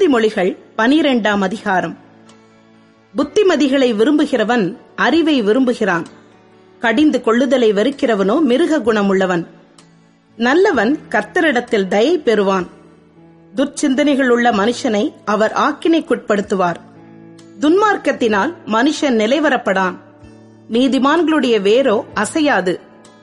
நீதிமொழிகள் பனிரெண்டாம் அதிகாரம் புத்திமதிகளை விரும்புகிறவன் அறிவை விரும்புகிறான் கடிந்து கொள்ளுதலை வெறுக்கிறவனோ மிருக குணமுள்ளவன் நல்லவன் கர்த்தரிடத்தில் தயை பெறுவான் துர்ச்சிந்தனைகள் உள்ள மனுஷனை அவர் ஆக்கினைக்குட்படுத்துவார் துன்மார்க்கத்தினால் மனுஷன் நிலைவரப்படான் நீதிமான்களுடைய வேரோ அசையாது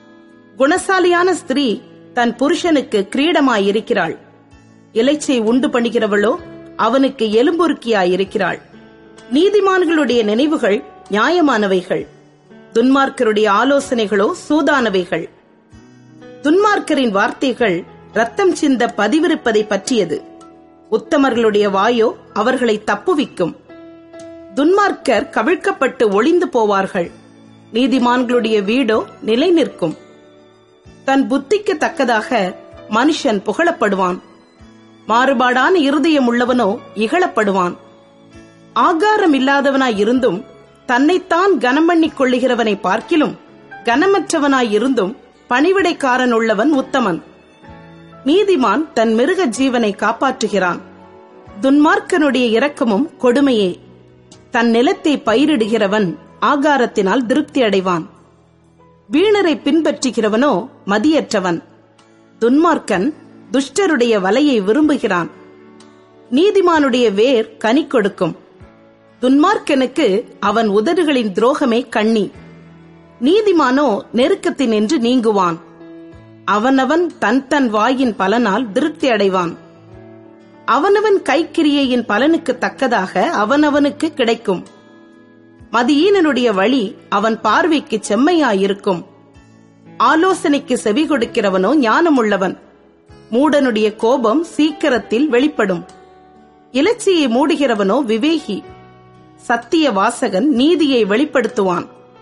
குணசாலியான ஸ்திரீ தன் புருஷனுக்கு கிரீடமாயிருக்கிறாள் இலைச்சை உண்டு பண்ணுகிறவளோ அவனுக்கு எலும்புருக்கியாயிருக்கிறாள் நீதிமான்களுடைய நினைவுகள் நியாயமானவைகள் துன்மார்க்கருடைய ஆலோசனைகளோ சூதானவைகள் துன்மார்க்கரின் வார்த்தைகள் ரத்தம் சிந்த பதிவிருப்பதை பற்றியது உத்தமர்களுடைய வாயோ அவர்களை தப்புவிக்கும் துன்மார்க்கர் கவிழ்க்கப்பட்டு ஒளிந்து போவார்கள் நீதிமான்களுடைய வீடோ நிலை நிற்கும் தன் புத்திக்கு தக்கதாக மனுஷன் புகழப்படுவான் மாறுபாடான இருதயம் உள்ளவனோ இகழப்படுவான் ஆகாரம் இல்லாதவனாய் இருந்தும் தன்னைத்தான் கனமண்ணிக் கொள்ளுகிறவனை பார்க்கிலும் கனமற்றவனாய் இருந்தும் பணிவிடைக்காரன் உள்ளவன் உத்தமன் நீதிமான் தன் மிருக ஜீவனை காப்பாற்றுகிறான் துன்மார்க்கனுடைய இரக்கமும் கொடுமையே தன் நிலத்தை பயிரிடுகிறவன் ஆகாரத்தினால் திருப்தி அடைவான் வீணரை பின்பற்றுகிறவனோ மதியற்றவன் துன்மார்க்கன் துஷ்டருடைய வலையை விரும்புகிறான் நீதிமானுடைய வேர் கனி கொடுக்கும் துன்மார்க்கனுக்கு அவன் உதடுகளின் துரோகமே கண்ணி நீதிமானோ நெருக்கத்தினின்று நீங்குவான் அவனவன் தன் தன் வாயின் பலனால் திருப்தி அடைவான் அவனவன் கைக்கிரியையின் பலனுக்கு தக்கதாக அவனவனுக்கு கிடைக்கும் மதியீனனுடைய வழி அவன் பார்வைக்கு செம்மையாயிருக்கும் ஆலோசனைக்கு செவி கொடுக்கிறவனோ ஞானமுள்ளவன் மூடனுடைய கோபம் சீக்கிரத்தில் வெளிப்படும் இலச்சியை மூடுகிறவனோ விவேகி சத்திய வாசகன் நீதியை வெளிப்படுத்துவான்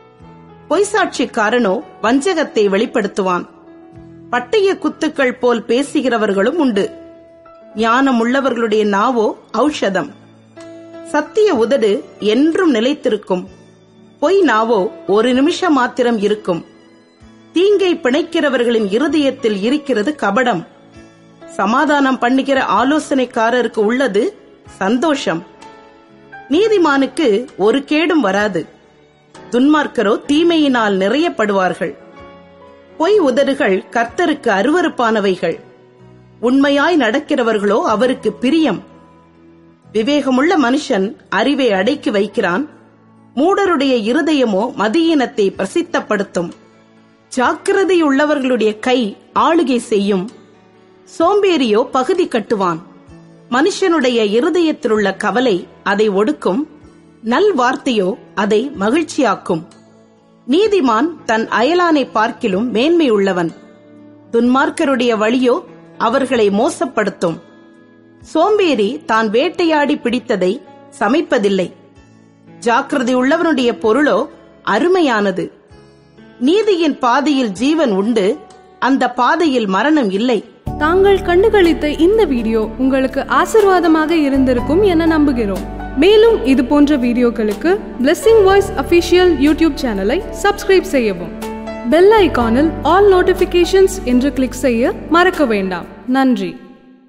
பொய்சாட்சிக்காரனோ வஞ்சகத்தை வெளிப்படுத்துவான் பட்டய குத்துக்கள் போல் பேசுகிறவர்களும் உண்டு ஞானம் உள்ளவர்களுடைய நாவோ ஔஷதம் சத்திய உதடு என்றும் நிலைத்திருக்கும் பொய் நாவோ ஒரு நிமிஷம் மாத்திரம் இருக்கும் தீங்கை பிணைக்கிறவர்களின் இருதயத்தில் இருக்கிறது கபடம் சமாதானம் பண்ணுகிற ஆலோசனைக்காரருக்கு உள்ளது சந்தோஷம் நீதிமானுக்கு ஒரு கேடும் வராது துன்மார்க்கரோ தீமையினால் நிறையப்படுவார்கள் பொய் உதடுகள் கர்த்தருக்கு அருவருப்பானவைகள் உண்மையாய் நடக்கிறவர்களோ அவருக்கு பிரியம் விவேகமுள்ள மனுஷன் அறிவை அடக்கி வைக்கிறான் மூடருடைய இருதயமோ மதியீனத்தை பிரசித்தப்படுத்தும் ஜாக்கிரதையுள்ளவர்களுடைய கை ஆளுகை செய்யும் சோம்பேறியோ பகுதி கட்டுவான் மனுஷனுடைய இருதயத்திலுள்ள கவலை அதை ஒடுக்கும் நல் வார்த்தையோ அதை மகிழ்ச்சியாக்கும் நீதிமான் தன் அயலானை பார்க்கிலும் மேன்மையுள்ளவன் துன்மார்க்கருடைய வழியோ அவர்களை மோசப்படுத்தும் சோம்பேறி தான் வேட்டையாடி பிடித்ததை சமைப்பதில்லை ஜாக்கிரதை உள்ளவனுடைய பொருளோ அருமையானது நீதியின் பாதையில் ஜீவன் உண்டு அந்த பாதையில் மரணம் இல்லை தாங்கள் கண்டுகளித்த இந்த வீடியோ உங்களுக்கு ஆசிர்வாதமாக இருந்திருக்கும் என நம்புகிறோம் மேலும் இது போன்ற வீடியோக்களுக்கு Blessing வாய்ஸ் அஃபிஷியல் யூடியூப் சேனலை சப்ஸ்கிரைப் செய்யவும் பெல் ஐகானில் ஆல் நோட்டிஃபிகேஷன்ஸ் என்று கிளிக் செய்ய மறக்க வேண்டாம் நன்றி